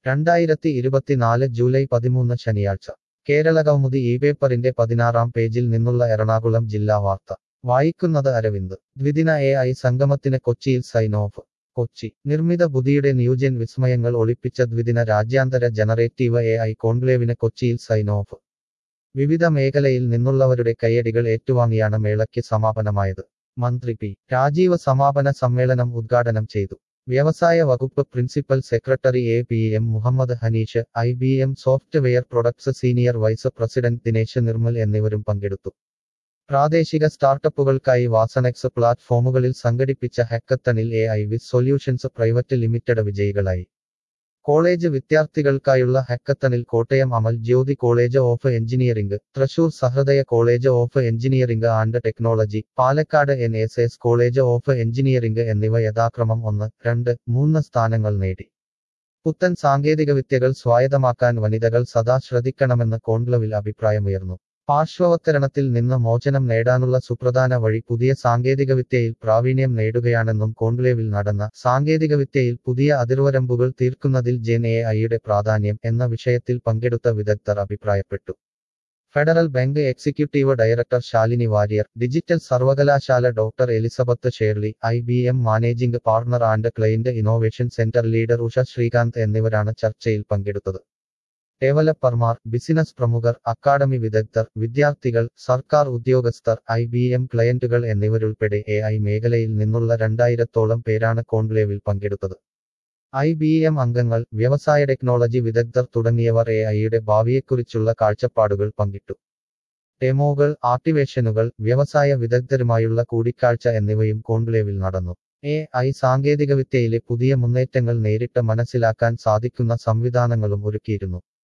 രണ്ടായിരത്തി ഇരുപത്തിനാല് ജൂലൈ പതിമൂന്ന് ശനിയാഴ്ച കേരള കൗമുദി ഈ പേപ്പറിന്റെ പതിനാറാം പേജിൽ നിന്നുള്ള എറണാകുളം ജില്ലാ വാർത്ത വായിക്കുന്നത് അരവിന്ദ് ദ്വിദിന എ ഐ സംഗമത്തിന് കൊച്ചിയിൽ സൈൻ ഓഫ് കൊച്ചി നിർമ്മിത ബുദ്ധിയുടെ ന്യൂജൻ വിസ്മയങ്ങൾ ഒളിപ്പിച്ച ദ്വിദിന രാജ്യാന്തര ജനറേറ്റീവ് എ ഐ കോൺക്ലേവിന് കൊച്ചിയിൽ സൈൻ ഓഫ് വിവിധ മേഖലയിൽ നിന്നുള്ളവരുടെ കയ്യടികൾ ഏറ്റുവാങ്ങിയാണ് മേളയ്ക്ക് സമാപനമായത് മന്ത്രി പി രാജീവ് സമാപന സമ്മേളനം ഉദ്ഘാടനം ചെയ്തു വ്യവസായ വകുപ്പ് principal secretary A P M Muhammad Hanish I B M software products senior vice president Dinesh Nirmal എന്നിവരും പങ്കെടുത്തു പ്രാദേശിക സ്റ്റാർട്ടപ്പുകൾക്കായി വാസനെക്സ് പ്ലാറ്റ്ഫോമുകളിൽ സംഘടിപ്പിച്ച ഹെക്കത്തണിൽ A I Wiz solutions private limited വിജയികളായി കോളേജ് വിദ്യാർത്ഥികൾക്കായുള്ള ഹെക്കത്തണിൽ Kottayam Amal Jyothi college of engineering Thrissur Sahrudaya college of engineering and technology Palakkad N S S college of engineering എന്നിവ യഥാക്രമം ഒന്ന് രണ്ട് മൂന്ന് സ്ഥാനങ്ങൾ നേടി പുത്തൻ സാങ്കേതികവിദ്യകൾ സ്വായത്തമാക്കാൻ വനിതകൾ സദാ ശ്രദ്ധിക്കണമെന്ന് കോൺക്ലവിൽ അഭിപ്രായമുയർന്നു പാർശ്വവത്കരണത്തിൽ നിന്ന് മോചനം നേടാനുള്ള സുപ്രധാന വഴി പുതിയ സാങ്കേതികവിദ്യയിൽ പ്രാവീണ്യം നേടുകയാണെന്നും കോൺക്ലേവിൽ നടന്ന സാങ്കേതികവിദ്യയിൽ പുതിയ അതിർവരമ്പുകൾ തീർക്കുന്നതിൽ ജെൻ എ ഐയുടെ പ്രാധാന്യം എന്ന വിഷയത്തിൽ പങ്കെടുത്ത വിദഗ്ധർ അഭിപ്രായപ്പെട്ടു Federal Bank executive director Shalini Warrier digital സർവകലാശാല doctor Elizabeth Shirley I B M managing partner and client innovation centre leader Usha Srikanth എന്നിവരാണ് ചർച്ചയിൽ പങ്കെടുത്തത് ഡെവലപ്പർമാർ ബിസിനസ് പ്രമുഖർ അക്കാദമി വിദഗ്ധർ വിദ്യാർത്ഥികൾ സർക്കാർ ഉദ്യോഗസ്ഥർ ഐ ബി എം ക്ലയന്റുകൾ എന്നിവരുൾപ്പെടെ എ ഐ മേഖലയിൽ നിന്നുള്ള രണ്ടായിരത്തോളം പേരാണ് കോൺക്ലേവിൽ പങ്കെടുത്തത് ഐ ബി എം അംഗങ്ങൾ വ്യവസായ ടെക്നോളജി വിദഗ്ധർ തുടങ്ങിയവർ എ ഐയുടെ ഭാവിയെക്കുറിച്ചുള്ള കാഴ്ചപ്പാടുകൾ പങ്കിട്ടു ഡെമോകൾ ആക്ടിവേഷനുകൾ വ്യവസായ വിദഗ്ധരുമായുള്ള കൂടിക്കാഴ്ച എന്നിവയും കോൺക്ലേവിൽ നടന്നു എ ഐ സാങ്കേതികവിദ്യയിലെ പുതിയ മുന്നേറ്റങ്ങൾ നേരിട്ട് മനസ്സിലാക്കാൻ സാധിക്കുന്ന സംവിധാനങ്ങളും ഒരുക്കിയിരുന്നു